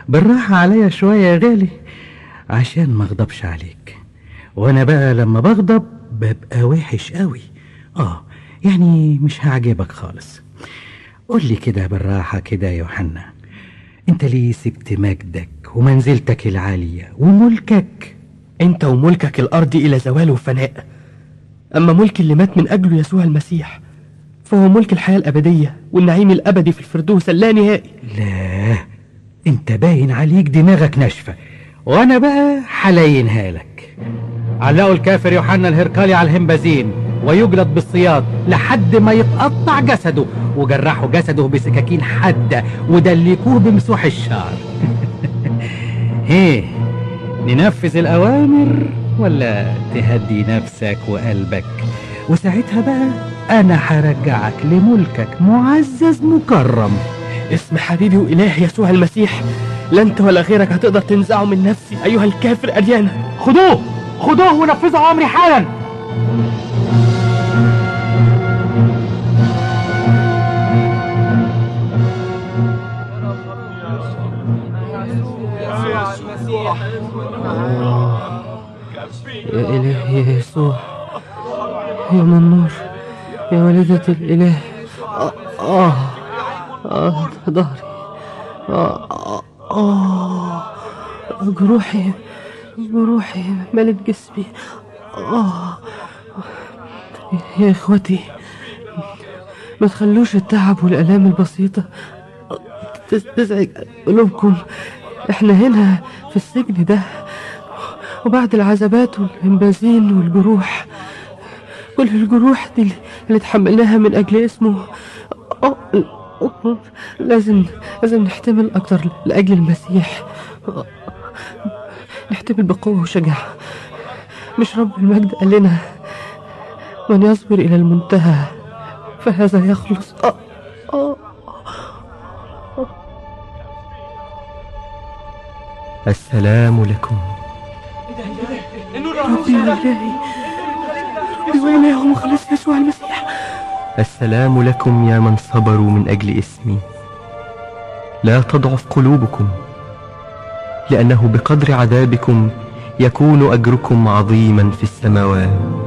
بالراحة عليا شوية يا غالي عشان ما اغضبش عليك وانا بقى لما بغضب ببقى وحش قوي اه يعني مش هعجبك خالص قول لي كده بالراحة كده يا يوحنا انت ليه سبت مجدك ومنزلتك العالية وملكك انت وملكك الارضي الى زوال وفناء اما ملك اللي مات من اجله يسوع المسيح فهو ملك الحياة الابدية والنعيم الابدي في الفردوس اللانهائي لا انت باين عليك دماغك ناشفة وانا بقى حلاينها لك علقوا الكافر يوحنا الهرقالي على الهمبازين ويجلد بالصياد لحد ما يتقطع جسده وجرحوا جسده بسكاكين حادة ودلكوه بمسوح الشعر هيه ننفذ الأوامر ولا تهدي نفسك وقلبك وساعتها بقى أنا هرجعك لملكك معزز مكرم اسم حبيبي وإلهي يسوع المسيح لا انت ولا غيرك هتقدر تنزعه من نفسي ايها الكافر اريانا خدوه خدوه ونفذوا أمري حالا يا إلهي يا يسوع يا من النور يا والدة الإله آه آه, آه ظهري آه آه, آه جروحي جروحي ملت جسمي آه يا إخوتي ما تخلوش التعب والآلام البسيطة تز- تزعج قلوبكم احنا هنا في السجن ده وبعد العذابات والانبازين والجروح كل الجروح دي اللي تحملناها من اجل اسمه أه، أه، لازم لازم نحتمل اكتر لاجل المسيح أه، نحتمل بقوه وشجاعه مش رب المجد قال لنا من يصبر الى المنتهى فهذا يخلص أه، أه. السلام لكم ربي وإلهي ربي وإلهي ومخلص يسوع المسيح السلام لكم يا من صبروا من أجل اسمي لا تضعف قلوبكم لأنه بقدر عذابكم يكون أجركم عظيما في السماوات